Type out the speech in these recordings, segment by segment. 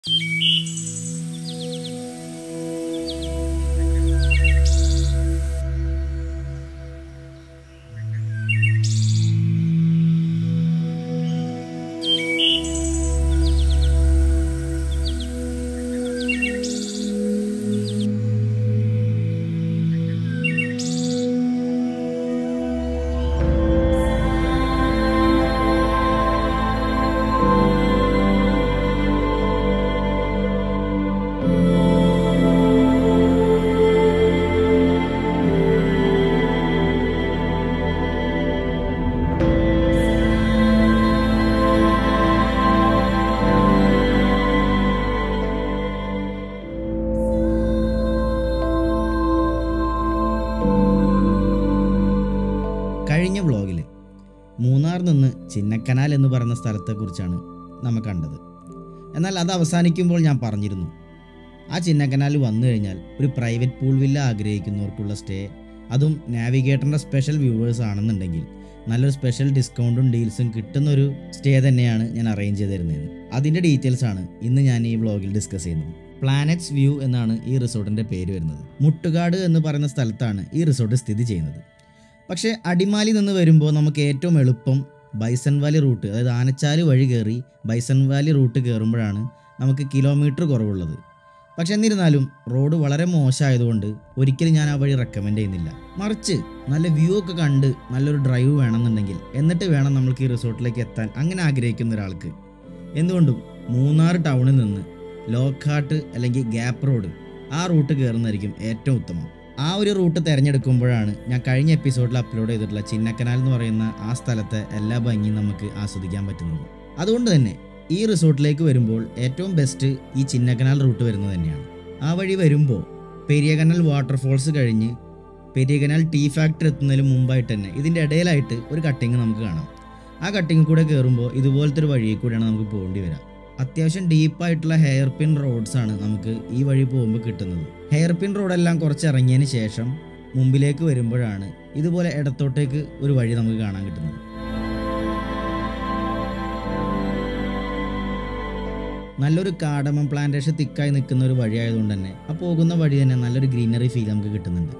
കഴിഞ്ഞ വ്ളോഗിൽ മൂന്നാർ നിന്ന് ചിന്നക്കനാൽ എന്ന് പറയുന്ന സ്ഥലത്തെക്കുറിച്ചാണ് നമ്മൾ കണ്ടത് എന്നാൽ അത് അവസാനിക്കുമ്പോൾ ഞാൻ പറഞ്ഞിരുന്നു ആ ചിന്നക്കനാൽ വന്നു കഴിഞ്ഞാൽ ഒരു പ്രൈവറ്റ് പൂൾ വില്ല ആഗ്രഹിക്കുന്നവർക്കുള്ള സ്റ്റേ അതും നാവിഗേറ്ററിൻ്റെ സ്പെഷ്യൽ വ്യൂവേഴ്സ് ആണെന്നുണ്ടെങ്കിൽ നല്ലൊരു സ്പെഷ്യൽ ഡിസ്കൗണ്ടും ഡീൽസും കിട്ടുന്ന ഒരു സ്റ്റേ തന്നെയാണ് ഞാൻ അറേഞ്ച് ചെയ്ത് തരുന്നത് അതിൻ്റെ ഡീറ്റെയിൽസ് ആണ് ഇന്ന് ഞാൻ ഈ വ്ളോഗിൽ ഡിസ്കസ് ചെയ്യുന്നത് പ്ലാനറ്റ്സ് വ്യൂ എന്നാണ് ഈ റിസോർട്ടിൻ്റെ പേര് വരുന്നത് മുട്ടുകാട് എന്ന് പറയുന്ന സ്ഥലത്താണ് ഈ റിസോർട്ട് സ്ഥിതി ചെയ്യുന്നത് പക്ഷേ അടിമാലി നിന്ന് വരുമ്പോൾ നമുക്ക് ഏറ്റവും എളുപ്പം ബൈസൺ വാലി റൂട്ട് അതായത് ആനച്ചാല് വഴി കയറി ബൈസൺ വാലി റൂട്ട് കയറുമ്പോഴാണ് നമുക്ക് കിലോമീറ്റർ കുറവുള്ളത് പക്ഷെ എന്നിരുന്നാലും റോഡ് വളരെ മോശമായതുകൊണ്ട് ഒരിക്കലും ഞാൻ ആ വഴി റെക്കമെൻഡ് ചെയ്യുന്നില്ല മറിച്ച് നല്ല വ്യൂ ഒക്കെ കണ്ട് നല്ലൊരു ഡ്രൈവ് വേണമെന്നുണ്ടെങ്കിൽ എന്നിട്ട് വേണം നമ്മൾക്ക് ഈ റിസോർട്ടിലേക്ക് എത്താൻ അങ്ങനെ ആഗ്രഹിക്കുന്ന ഒരാൾക്ക് എന്തുകൊണ്ടും മൂന്നാർ ടൗണിൽ നിന്ന് ലോക്കാട്ട് അല്ലെങ്കിൽ ഗ്യാപ്പ് റോഡ് ആ റൂട്ട് കയറുന്നതായിരിക്കും ഏറ്റവും ഉത്തമം ആ ഒരു റൂട്ട് തിരഞ്ഞെടുക്കുമ്പോഴാണ് ഞാൻ കഴിഞ്ഞ എപ്പിസോഡിൽ അപ്ലോഡ് ചെയ്തിട്ടുള്ള ചിന്നക്കനാൽ എന്ന് പറയുന്ന ആ സ്ഥലത്തെ എല്ലാ ഭംഗിയും നമുക്ക് ആസ്വദിക്കാൻ പറ്റുന്നത് അതുകൊണ്ട് തന്നെ ഈ റിസോർട്ടിലേക്ക് വരുമ്പോൾ ഏറ്റവും ബെസ്റ്റ് ഈ ചിന്നക്കനാൽ റൂട്ട് വരുന്നത് തന്നെയാണ് ആ വഴി വരുമ്പോൾ പെരിയകനാൽ വാട്ടർഫോൾസ് കഴിഞ്ഞ് പെരിയകനാൽ ടീ ഫാക്ടറി എത്തുന്നതിന് മുമ്പായിട്ട് തന്നെ ഇതിൻ്റെ ഇടയിലായിട്ട് ഒരു കട്ടിങ് നമുക്ക് കാണാം ആ കട്ടിങ് കൂടെ കയറുമ്പോൾ ഇതുപോലത്തെ ഒരു വഴിയിൽ കൂടെയാണ് നമുക്ക് പോകേണ്ടി വരിക അത്യാവശ്യം ഡീപ്പായിട്ടുള്ള ഹെയർ പിൻ റോഡ്സ് ആണ് നമുക്ക് ഈ വഴി പോകുമ്പോൾ കിട്ടുന്നത് ഹെയർ പിൻ റോഡെല്ലാം കുറച്ച് ഇറങ്ങിയതിന് ശേഷം മുമ്പിലേക്ക് വരുമ്പോഴാണ് ഇതുപോലെ ഇടത്തോട്ടേക്ക് ഒരു വഴി നമുക്ക് കാണാൻ കിട്ടുന്നത് നല്ലൊരു കാടമം പ്ലാന്റേഷൻ തിക്കായി നിൽക്കുന്ന ഒരു വഴി ആയതുകൊണ്ട് തന്നെ ആ പോകുന്ന വഴി തന്നെ നല്ലൊരു ഗ്രീനറി ഫീൽ നമുക്ക് കിട്ടുന്നുണ്ട്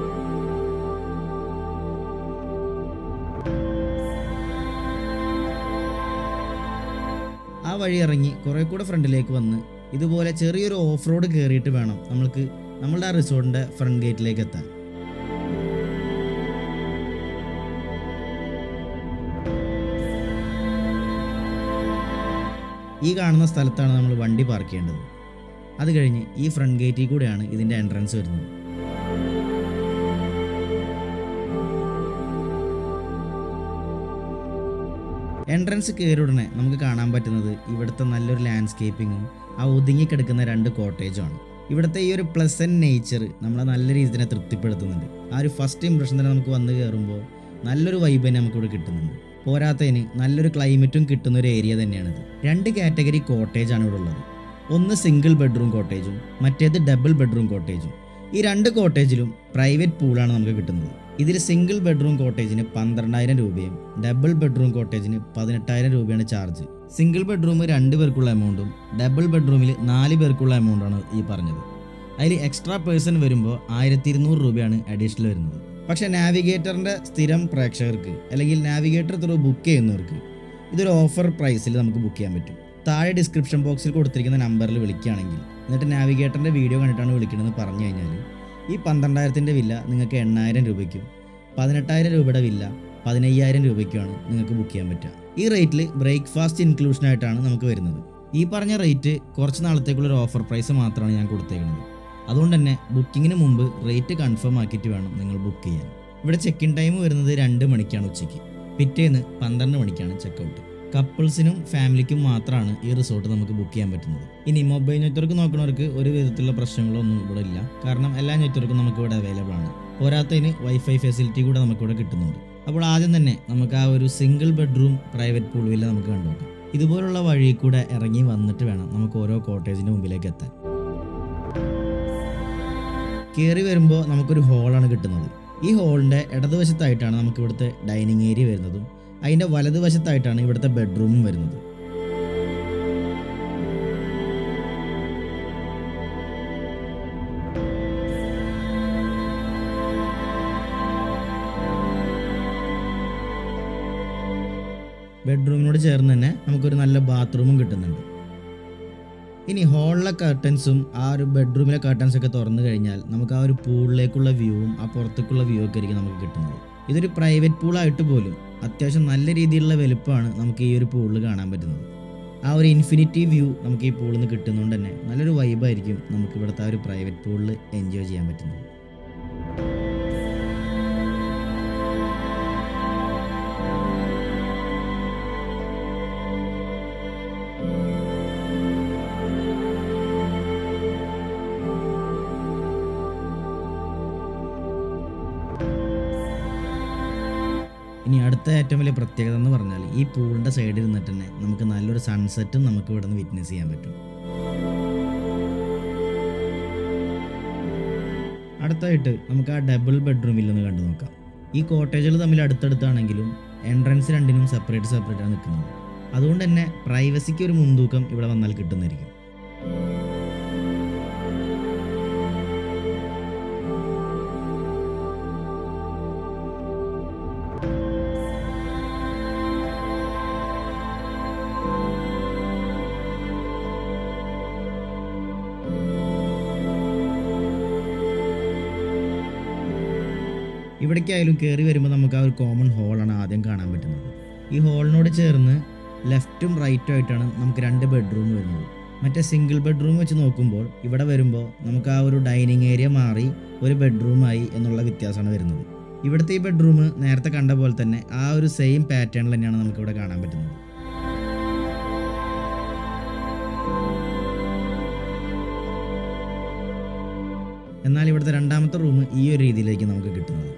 ആ വഴി ഇറങ്ങി കുറെ കൂടെ ഫ്രണ്ടിലേക്ക് വന്ന് ഇതുപോലെ ചെറിയൊരു ഓഫ് റോഡ് കയറിയിട്ട് വേണം നമ്മൾക്ക് നമ്മളുടെ ആ റിസോർട്ടിൻ്റെ ഫ്രണ്ട് ഗേറ്റിലേക്ക് എത്താൻ ഈ കാണുന്ന സ്ഥലത്താണ് നമ്മൾ വണ്ടി പാർക്ക് ചെയ്യേണ്ടത് അത് കഴിഞ്ഞ് ഈ ഫ്രണ്ട് ഗേറ്റിൽ കൂടെയാണ് ഇതിൻ്റെ എൻട്രൻസ് വരുന്നത് എൻട്രൻസ് കയറി ഉടനെ നമുക്ക് കാണാൻ പറ്റുന്നത് ഇവിടുത്തെ നല്ലൊരു ലാൻഡ്സ്കേപ്പിങ്ങും ആ ഒതുങ്ങിക്കിടക്കുന്ന രണ്ട് കോട്ടേജുമാണ് ഇവിടുത്തെ ഈ ഒരു പ്ലസൻറ്റ് നേച്ചർ നമ്മളെ നല്ല രീതിയിൽ തന്നെ തൃപ്തിപ്പെടുത്തുന്നുണ്ട് ആ ഒരു ഫസ്റ്റ് ഇംപ്രഷൻ തന്നെ നമുക്ക് വന്ന് കയറുമ്പോൾ നല്ലൊരു വൈബ് തന്നെ നമുക്കിവിടെ കിട്ടുന്നുണ്ട് പോരാത്തതിന് നല്ലൊരു ക്ലൈമറ്റും കിട്ടുന്ന ഒരു ഏരിയ തന്നെയാണിത് രണ്ട് കാറ്റഗറി കോട്ടേജ് ആണ് ഇവിടെ ഉള്ളത് ഒന്ന് സിംഗിൾ ബെഡ്റൂം കോട്ടേജും മറ്റേത് ഡബിൾ ബെഡ്റൂം കോട്ടേജും ഈ രണ്ട് കോട്ടേജിലും പ്രൈവറ്റ് പൂളാണ് നമുക്ക് കിട്ടുന്നത് ഇതിൽ സിംഗിൾ ബെഡ്റൂം കോട്ടേജിന് പന്ത്രണ്ടായിരം രൂപയും ഡബിൾ ബെഡ്റൂം കോട്ടേജിന് പതിനെട്ടായിരം രൂപയാണ് ചാർജ് സിംഗിൾ ബെഡ്റൂം രണ്ട് പേർക്കുള്ള എമൗണ്ടും ഡബിൾ ബെഡ്റൂമിൽ നാല് പേർക്കുള്ള എമൗണ്ടാണ് ഈ പറഞ്ഞത് അതിൽ എക്സ്ട്രാ പേഴ്സൺ വരുമ്പോൾ ആയിരത്തി ഇരുന്നൂറ് രൂപയാണ് അഡീഷണൽ വരുന്നത് പക്ഷേ നാവിഗേറ്ററിൻ്റെ സ്ഥിരം പ്രേക്ഷകർക്ക് അല്ലെങ്കിൽ നാവിഗേറ്റർ ത്രൂ ബുക്ക് ചെയ്യുന്നവർക്ക് ഇതൊരു ഓഫർ പ്രൈസിൽ നമുക്ക് ബുക്ക് ചെയ്യാൻ പറ്റും താഴെ ഡിസ്ക്രിപ്ഷൻ ബോക്സിൽ കൊടുത്തിരിക്കുന്ന നമ്പറിൽ വിളിക്കുകയാണെങ്കിൽ എന്നിട്ട് നാവിഗേറ്ററിൻ്റെ വീഡിയോ കണ്ടിട്ടാണ് വിളിക്കണമെന്ന് പറഞ്ഞു കഴിഞ്ഞാൽ ഈ പന്ത്രണ്ടായിരത്തിൻ്റെ വില്ല നിങ്ങൾക്ക് എണ്ണായിരം രൂപയ്ക്കും പതിനെട്ടായിരം രൂപയുടെ വില്ല പതിനയ്യായിരം രൂപയ്ക്കുമാണ് നിങ്ങൾക്ക് ബുക്ക് ചെയ്യാൻ പറ്റുക ഈ റേറ്റിൽ ബ്രേക്ക്ഫാസ്റ്റ് ഇൻക്ലൂഷൻ ആയിട്ടാണ് നമുക്ക് വരുന്നത് ഈ പറഞ്ഞ റേറ്റ് കുറച്ച് നാളത്തേക്കുള്ള ഒരു ഓഫർ പ്രൈസ് മാത്രമാണ് ഞാൻ കൊടുത്തേക്കുന്നത് അതുകൊണ്ട് തന്നെ ബുക്കിങ്ങിന് മുമ്പ് റേറ്റ് കൺഫേം ആക്കിയിട്ട് വേണം നിങ്ങൾ ബുക്ക് ചെയ്യാൻ ഇവിടെ ചെക്ക് ഇൻ ടൈം വരുന്നത് രണ്ട് മണിക്കാണ് ഉച്ചയ്ക്ക് പിറ്റേന്ന് പന്ത്രണ്ട് മണിക്കാണ് ചെക്കൗട്ട് കപ്പിൾസിനും ഫാമിലിക്കും മാത്രമാണ് ഈ റിസോർട്ട് നമുക്ക് ബുക്ക് ചെയ്യാൻ പറ്റുന്നത് ഇനി മൊബൈൽ നെറ്റ്വർക്ക് നോക്കുന്നവർക്ക് ഒരു വിധത്തിലുള്ള പ്രശ്നങ്ങളൊന്നും ഇവിടെ ഇല്ല കാരണം എല്ലാ നെറ്റ്വർക്കും നമുക്ക് ഇവിടെ അവൈലബിൾ ആണ് പോരാത്തതിന് വൈഫൈ ഫെസിലിറ്റി കൂടെ നമുക്കിവിടെ കിട്ടുന്നുണ്ട് അപ്പോൾ ആദ്യം തന്നെ നമുക്ക് ആ ഒരു single bedroom private pool villa നമുക്ക് കണ്ടുനോക്കാം ഇതുപോലുള്ള വഴി കൂടെ ഇറങ്ങി വന്നിട്ട് വേണം നമുക്ക് ഓരോ കോട്ടേജിൻ്റെ മുമ്പിലേക്ക് എത്താൻ കയറി വരുമ്പോൾ നമുക്കൊരു ഹോളാണ് കിട്ടുന്നത് ഈ ഹോളിൻ്റെ ഇടതുവശത്തായിട്ടാണ് നമുക്ക് ഇവിടുത്തെ ഡൈനിങ് ഏരിയ വരുന്നതും അതിൻ്റെ വലതുവശത്തായിട്ടാണ് ഇവിടുത്തെ ബെഡ്റൂമും വരുന്നത് ബെഡ്റൂമിനോട് ചേർന്ന് തന്നെ നമുക്കൊരു നല്ല ബാത്റൂമും കിട്ടുന്നുണ്ട് ഇനി ഹോളിലെ കർട്ടൻസും ആ ഒരു ബെഡ്റൂമിലെ കർട്ടൻസ് ഒക്കെ തുറന്നു കഴിഞ്ഞാൽ നമുക്ക് ആ ഒരു പൂളിലേക്കുള്ള വ്യൂവും ആ പുറത്തേക്കുള്ള വ്യൂ ഒക്കെ ആയിരിക്കും നമുക്ക് കിട്ടുന്നത് ഇതൊരു പ്രൈവറ്റ് പൂളായിട്ട് പോലും അത്യാവശ്യം നല്ല രീതിയിലുള്ള വലുപ്പമാണ് നമുക്ക് ഈ ഒരു പൂളിൽ കാണാൻ പറ്റുന്നത് ആ ഒരു ഇൻഫിനിറ്റി വ്യൂ നമുക്ക് ഈ പൂളിൽ നിന്ന് കിട്ടുന്നതുകൊണ്ട് തന്നെ നല്ലൊരു വൈബായിരിക്കും നമുക്ക് ഇവിടുത്തെ ആ ഒരു പ്രൈവറ്റ് പൂളിൽ എൻജോയ് ചെയ്യാൻ പറ്റുന്നത് ഇനി അടുത്ത ഏറ്റവും വലിയ പ്രത്യേകത എന്ന് പറഞ്ഞാൽ ഈ പൂളിൻ്റെ സൈഡിൽ ഇരുന്നിട്ട് തന്നെ നമുക്ക് നല്ലൊരു സൺസെറ്റും നമുക്ക് ഇവിടെ നിന്ന് വിറ്റ്നസ് ചെയ്യാൻ പറ്റും അടുത്തായിട്ട് നമുക്ക് ആ ഡബിൾ ബെഡ്റൂമിൽ ഒന്ന് കണ്ടു നോക്കാം ഈ കോട്ടേജുകൾ തമ്മിൽ അടുത്തടുത്താണെങ്കിലും എൻട്രൻസ് രണ്ടിനും സെപ്പറേറ്റ് സെപ്പറേറ്റ് ആണ് നിൽക്കുന്നത് അതുകൊണ്ട് തന്നെ പ്രൈവസിക്ക് ഒരു മുൻതൂക്കം ഇവിടെ വന്നാൽ കിട്ടുന്നതായിരിക്കും ഇവിടേക്കായാലും കയറി വരുമ്പോൾ നമുക്ക് ആ ഒരു കോമൺ ഹോളാണ് ആദ്യം കാണാൻ പറ്റുന്നത് ഈ ഹോളിനോട് ചേർന്ന് ലെഫ്റ്റും റൈറ്റും ആയിട്ടാണ് നമുക്ക് രണ്ട് ബെഡ്റൂം വരുന്നത് മറ്റേ സിംഗിൾ ബെഡ്റൂം വെച്ച് നോക്കുമ്പോൾ ഇവിടെ വരുമ്പോൾ നമുക്ക് ആ ഒരു ഡൈനിങ് ഏരിയ മാറി ഒരു ബെഡ്റൂമായി എന്നുള്ള വ്യത്യാസമാണ് വരുന്നത് ഇവിടുത്തെ ഈ ബെഡ്റൂം നേരത്തെ കണ്ട പോലെ തന്നെ ആ ഒരു സെയിം പാറ്റേണിൽ തന്നെയാണ് നമുക്ക് ഇവിടെ കാണാൻ പറ്റുന്നത് എന്നാൽ ഇവിടുത്തെ രണ്ടാമത്തെ റൂം ഈ ഒരു രീതിയിലേക്ക് നമുക്ക് കിട്ടുന്നത്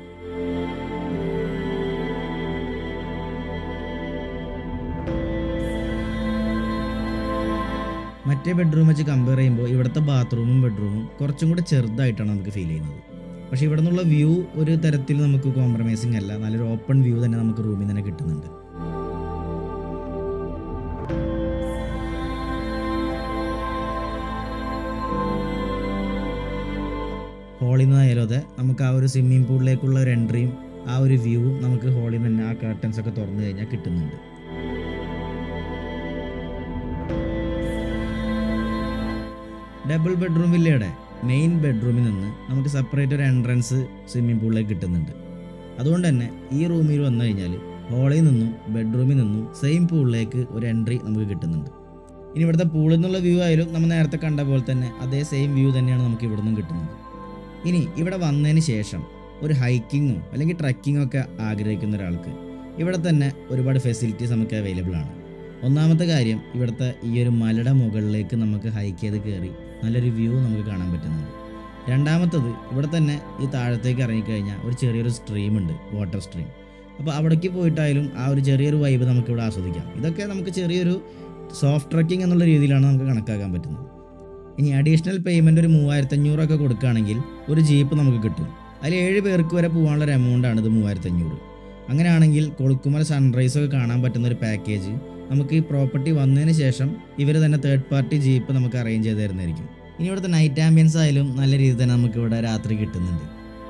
മറ്റേ ബെഡ്റൂം വെച്ച് കമ്പയർ ചെയ്യുമ്പോൾ ഇവിടുത്തെ ബാത്റൂമും ബെഡ്റൂമും കുറച്ചും കൂടെ ചെറുതായിട്ടാണ് നമുക്ക് ഫീൽ ചെയ്യുന്നത് പക്ഷേ ഇവിടെ നിന്നുള്ള വ്യൂ ഒരു തരത്തിൽ നമുക്ക് കോംപ്രമൈസിങ് അല്ല നല്ലൊരു ഓപ്പൺ വ്യൂ തന്നെ നമുക്ക് റൂമിൽ തന്നെ കിട്ടുന്നുണ്ട് ഹോളിൽ നിന്നായാലും അതെ നമുക്ക് ആ ഒരു സ്വിമ്മിംഗ് പൂളിലേക്കുള്ള ഒരു എൻട്രിയും ആ ഒരു വ്യൂവും നമുക്ക് ഹോളിൽ നിന്ന് തന്നെ ആ കർട്ടൻസ് ഒക്കെ തുറന്നു കഴിഞ്ഞാൽ കിട്ടുന്നുണ്ട് ഡബിൾ ബെഡ്റൂം വില്ലയുടെ മെയിൻ ബെഡ്റൂമിൽ നിന്ന് നമുക്ക് സെപ്പറേറ്റ് ഒരു എൻട്രൻസ് സ്വിമ്മിംഗ് പൂളിലേക്ക് കിട്ടുന്നുണ്ട് അതുകൊണ്ട് തന്നെ ഈ റൂമിൽ വന്നു കഴിഞ്ഞാൽ ഹോളിൽ നിന്നും ബെഡ്റൂമിൽ നിന്നും സെയിം പൂളിലേക്ക് ഒരു എൻട്രി നമുക്ക് കിട്ടുന്നുണ്ട് ഇനി ഇവിടുത്തെ പൂളിൽ നിന്നുള്ള വ്യൂ ആയാലും നമ്മൾ നേരത്തെ കണ്ട പോലെ തന്നെ അതേ സെയിം വ്യൂ തന്നെയാണ് നമുക്ക് ഇവിടെ നിന്നും കിട്ടുന്നത് ഇനി ഇവിടെ വന്നതിന് ശേഷം ഒരു ഹൈക്കിങ്ങോ അല്ലെങ്കിൽ ട്രക്കിങ്ങോ ഒക്കെ ആഗ്രഹിക്കുന്ന ഒരാൾക്ക് ഇവിടെ തന്നെ ഒരുപാട് ഫെസിലിറ്റീസ് നമുക്ക് അവൈലബിൾ ആണ് ഒന്നാമത്തെ കാര്യം ഇവിടുത്തെ ഈ ഒരു മലയുടെ മുകളിലേക്ക് നമുക്ക് ഹൈക്ക് ചെയ്ത് കയറി നല്ലൊരു വ്യൂ നമുക്ക് കാണാൻ പറ്റുന്നുണ്ട് രണ്ടാമത്തത് ഇവിടെ തന്നെ ഈ താഴത്തേക്ക് ഇറങ്ങിക്കഴിഞ്ഞാൽ ഒരു ചെറിയൊരു സ്ട്രീം ഉണ്ട് വാട്ടർ സ്ട്രീം അപ്പോൾ അവിടേക്ക് പോയിട്ടായാലും ആ ഒരു ചെറിയൊരു വൈബ് നമുക്കിവിടെ ആസ്വദിക്കാം ഇതൊക്കെ നമുക്ക് ചെറിയൊരു സോഫ്റ്റ് ട്രക്കിംഗ് എന്നുള്ള രീതിയിലാണ് നമുക്ക് കണക്കാക്കാൻ പറ്റുന്നത് ഇനി അഡീഷണൽ പേയ്മെൻ്റ് ഒരു മൂവായിരത്തഞ്ഞൂറൊക്കെ കൊടുക്കുകയാണെങ്കിൽ ഒരു ജീപ്പ് നമുക്ക് കിട്ടും അതിൽ ഏഴ് പേർക്ക് വരെ പോകാനുള്ള ഒരു എമൗണ്ടാണ് ഇത് മൂവായിരത്തഞ്ഞൂറ് അങ്ങനെയാണെങ്കിൽ കൊളുക്കുമല സൺറൈസ് ഒക്കെ കാണാൻ പറ്റുന്ന ഒരു പാക്കേജ് നമുക്ക് ഈ പ്രോപ്പർട്ടി വന്നതിന് ശേഷം ഇവർ തന്നെ തേർഡ് പാർട്ടി ജീപ്പ് നമുക്ക് അറേഞ്ച് ചെയ്ത് തരുന്നതായിരിക്കും ഇനി ഇവിടുത്തെ നൈറ്റ് ആംബിയൻസ് ആയാലും നല്ല രീതിയിൽ തന്നെ നമുക്ക് ഇവിടെ രാത്രി കിട്ടുന്നുണ്ട്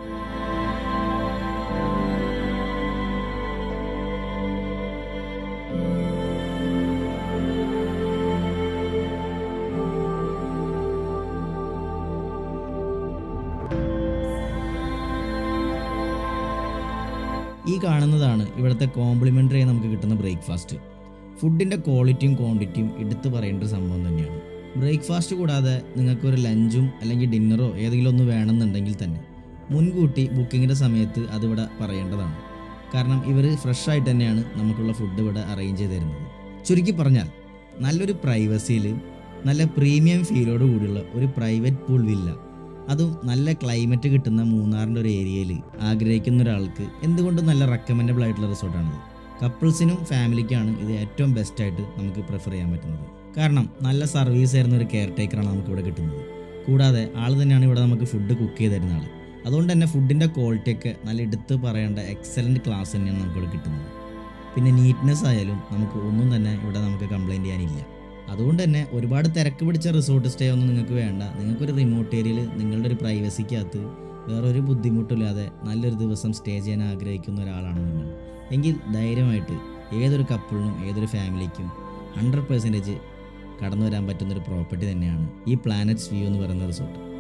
ഈ കാണുന്നതാണ് ഇവിടുത്തെ കോംപ്ലിമെൻ്ററി ആയി നമുക്ക് കിട്ടുന്ന ബ്രേക്ക്ഫാസ്റ്റ് ഫുഡിൻ്റെ ക്വാളിറ്റിയും ക്വാണ്ടിറ്റിയും എടുത്തു പറയേണ്ട ഒരു സംഭവം തന്നെയാണ് ബ്രേക്ക്ഫാസ്റ്റ് കൂടാതെ നിങ്ങൾക്കൊരു ലഞ്ചും അല്ലെങ്കിൽ ഡിന്നറോ ഏതെങ്കിലും ഒന്ന് വേണമെന്നുണ്ടെങ്കിൽ തന്നെ മുൻകൂട്ടി ബുക്കിങ്ങിൻ്റെ സമയത്ത് അതിവിടെ പറയേണ്ടതാണ് കാരണം ഇവർ ഫ്രഷ് ആയിട്ട് തന്നെയാണ് നമുക്കുള്ള ഫുഡ് ഇവിടെ അറേഞ്ച് ചെയ്ത് തരുന്നത് ചുരുക്കി പറഞ്ഞാൽ നല്ലൊരു പ്രൈവസിയിൽ നല്ല പ്രീമിയം ഫീലോട് കൂടിയുള്ള ഒരു പ്രൈവറ്റ് പൂൾ വില്ല അതും നല്ല ക്ലൈമറ്റ് കിട്ടുന്ന മൂന്നാറിൻ്റെ ഒരു ഏരിയയിൽ ആഗ്രഹിക്കുന്ന ഒരാൾക്ക് എന്തുകൊണ്ടും നല്ല റെക്കമെൻഡബിൾ ആയിട്ടുള്ള റിസോർട്ടാണിത് കപ്പിൾസിനും ഫാമിലിക്കാണ് ഇത് ഏറ്റവും ബെസ്റ്റായിട്ട് നമുക്ക് പ്രിഫർ ചെയ്യാൻ പറ്റുന്നത് കാരണം നല്ല സർവീസ് തരുന്ന ഒരു കെയർ ടേക്കറാണ് നമുക്ക് ഇവിടെ കിട്ടുന്നത് കൂടാതെ ആൾ തന്നെയാണ് ഇവിടെ നമുക്ക് ഫുഡ് കുക്ക് ചെയ്ത് തരുന്ന ആൾ അതുകൊണ്ട് തന്നെ ഫുഡിൻ്റെ ക്വാളിറ്റിയൊക്കെ നല്ല എടുത്ത് പറയേണ്ട എക്സലൻറ്റ് ക്ലാസ് തന്നെയാണ് നമുക്കിവിടെ കിട്ടുന്നത് പിന്നെ നീറ്റ്നെസ് ആയാലും നമുക്ക് ഒന്നും തന്നെ ഇവിടെ നമുക്ക് കംപ്ലൈൻറ്റ് ചെയ്യാനില്ല അതുകൊണ്ട് തന്നെ ഒരുപാട് തിരക്ക് പിടിച്ച റിസോർട്ട് സ്റ്റേ ഒന്നും നിങ്ങൾക്ക് വേണ്ട നിങ്ങൾക്കൊരു റിമോട്ട് ഏരിയയിൽ നിങ്ങളുടെ ഒരു പ്രൈവസിക്കകത്ത് വേറൊരു ബുദ്ധിമുട്ടില്ലാതെ നല്ലൊരു ദിവസം സ്റ്റേ ചെയ്യാൻ ആഗ്രഹിക്കുന്ന ഒരാളാണ് നിങ്ങൾ എങ്കിൽ ധൈര്യമായിട്ട് ഏതൊരു കപ്പിളിനും ഏതൊരു ഫാമിലിക്കും ഹൺഡ്രഡ് പെർസെൻറ്റേജ് കടന്നു വരാൻ പറ്റുന്നൊരു പ്രോപ്പർട്ടി തന്നെയാണ് ഈ പ്ലാനറ്റ്സ് വ്യൂ എന്ന് പറയുന്ന റിസോർട്ട്